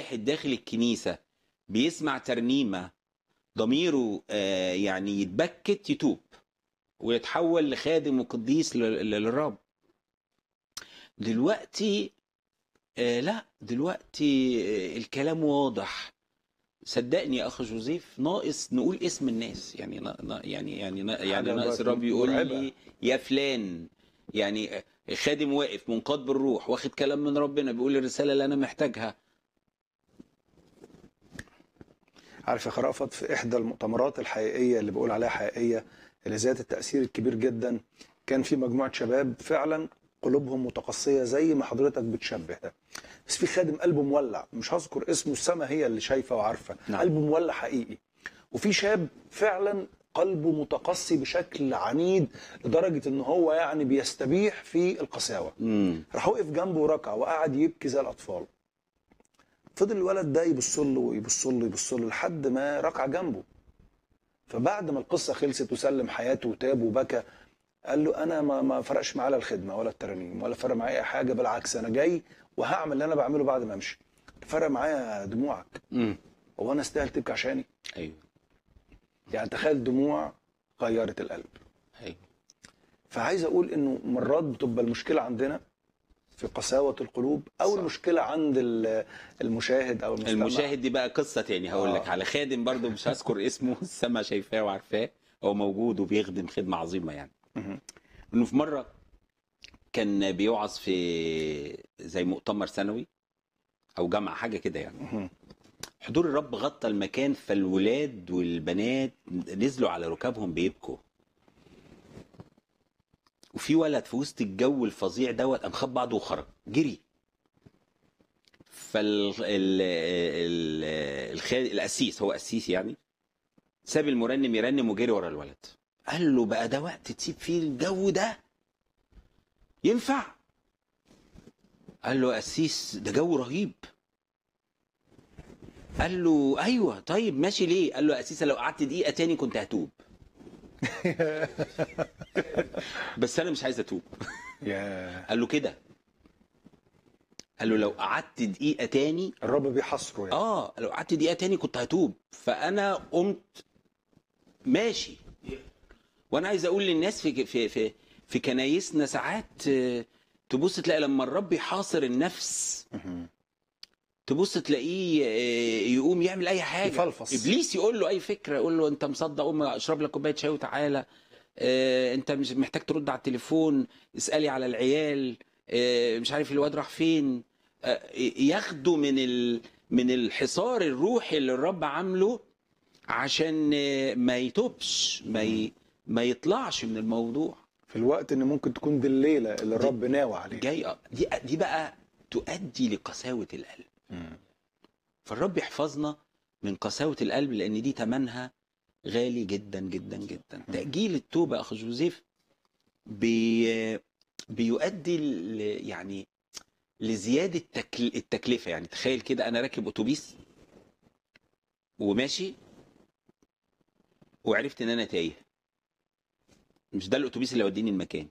واحد داخل الكنيسة بيسمع ترنيمة ضميره آه، يعني يتبكت يتوب ويتحول لخادم وقديس لل- للرب دلوقتي آه لا دلوقتي آه الكلام واضح صدقني يا اخ جوزيف ناقص نقول اسم الناس يعني نا نا- يعني يعني نا يعني حاجة ناقص بقت الرب يقول مرعبة. لي يا فلان يعني آه، خادم واقف منقاد بالروح واخد كلام من ربنا بيقول الرساله اللي انا محتاجها عارف يا خرافت في احدى المؤتمرات الحقيقيه اللي بقول عليها حقيقيه اللي ذات التاثير الكبير جدا كان في مجموعه شباب فعلا قلوبهم متقصيه زي ما حضرتك بتشبه ده بس في خادم قلبه مولع مش هذكر اسمه السما هي اللي شايفه وعارفه نعم. قلبه مولع حقيقي وفي شاب فعلا قلبه متقصي بشكل عنيد لدرجه ان هو يعني بيستبيح في القساوه امم راح وقف جنبه وركع وقعد يبكي زي الاطفال فضل الولد ده يبص له ويبص له يبص له لحد ما ركع جنبه فبعد ما القصه خلصت وسلم حياته وتاب وبكى قال له انا ما ما فرقش معايا لا الخدمه ولا الترانيم ولا فرق معايا اي حاجه بالعكس انا جاي وهعمل اللي انا بعمله بعد ما امشي فرق معايا دموعك امم هو انا استاهل تبكي عشاني ايوه يعني تخيل دموع غيرت القلب ايوه فعايز اقول انه مرات بتبقى المشكله عندنا في قساوه القلوب او صح. المشكله عند ال- المشاهد او المستمع المشاهد دي بقى قصه تاني هقول لك آه. على خادم برضو مش هذكر اسمه السما شايفاه وعارفاه هو موجود وبيخدم خدمه عظيمه يعني مهم. انه في مره كان بيوعظ في زي مؤتمر سنوي او جامعه حاجه كده يعني مهم. حضور الرب غطى المكان فالولاد والبنات نزلوا على ركابهم بيبكوا وفي ولد في وسط الجو الفظيع دوت قام خد بعضه وخرج جري فال ال... ال... الخ... القسيس هو قسيس يعني ساب المرنم يرنم وجري ورا الولد قال له بقى ده وقت تسيب فيه الجو ده ينفع قال له يا قسيس ده جو رهيب قال له ايوه طيب ماشي ليه قال له يا قسيس لو قعدت دقيقه تاني كنت هتوب بس انا مش عايز اتوب يا قال له كده قال له لو قعدت دقيقه تاني الرب بيحصره يعني اه لو قعدت دقيقه تاني كنت هتوب فانا قمت ماشي وانا عايز اقول للناس في في في في كنايسنا ساعات آه، تبص تلاقي لما الرب يحاصر النفس مهم. تبص تلاقيه آه، يقوم يعمل اي حاجه يفلفص. ابليس يقول له اي فكره يقول له انت مصدق قوم اشرب لك كوبايه شاي وتعالى آه، انت مش محتاج ترد على التليفون اسالي على العيال آه، مش عارف الواد راح فين آه، ياخده من ال... من الحصار الروحي اللي الرب عامله عشان آه، ما يتوبش ما ي... ما يطلعش من الموضوع في الوقت ان ممكن تكون دي الليله اللي الرب ناوي عليها جاي دي دي بقى تؤدي لقساوه القلب مم. فالرب يحفظنا من قساوة القلب لأن دي تمنها غالي جدا جدا جدا تأجيل التوبة يا أخ جوزيف بي بيؤدي ل يعني لزيادة تكل التكلفة يعني تخيل كده أنا راكب أتوبيس وماشي وعرفت إن أنا تايه مش ده الأتوبيس اللي وديني المكان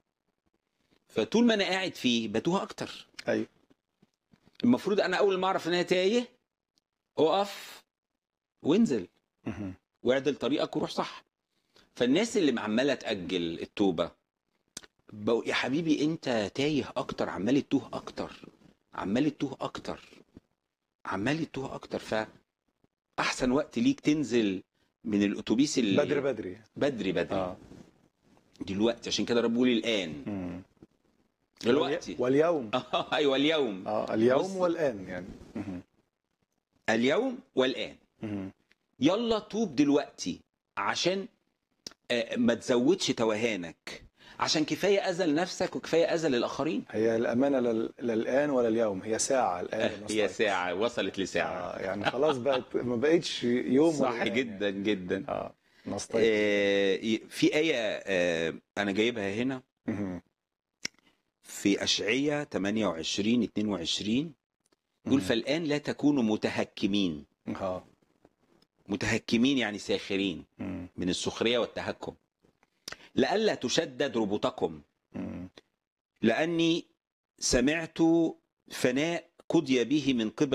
فطول ما أنا قاعد فيه بتوه أكتر ايوه المفروض أنا أول ما أعرف إن أنا تايه اقف وانزل مهم. واعدل طريقك وروح صح فالناس اللي عماله تاجل التوبه بقوا يا حبيبي انت تايه اكتر عمال تتوه اكتر عمال تتوه اكتر عمال تتوه اكتر فاحسن وقت ليك تنزل من الاتوبيس اللي بدري بدري بدري بدري اه دلوقتي عشان كده رب بيقول الان مم. دلوقتي واليوم اه ايوه اليوم اه اليوم بص. والان يعني مهم. اليوم والان مهم. يلا توب دلوقتي عشان آه، ما تزودش توهانك عشان كفايه اذى لنفسك وكفايه اذى للاخرين هي الامانه لل... للان ولا اليوم هي ساعه الان هي بنستيقظ. ساعه وصلت لساعه آه يعني خلاص بقت ما بقتش يوم صح ولا الآن جدا جدا يعني. اه نستيقظ آه، في ايه آه، انا جايبها هنا مهم. في اشعياء 28 22 يقول مهم. فالان لا تكونوا متهكمين اه متهكمين يعني ساخرين مم. من السخريه والتهكم لئلا تشدد ربطكم مم. لأني سمعت فناء قضي به من قبل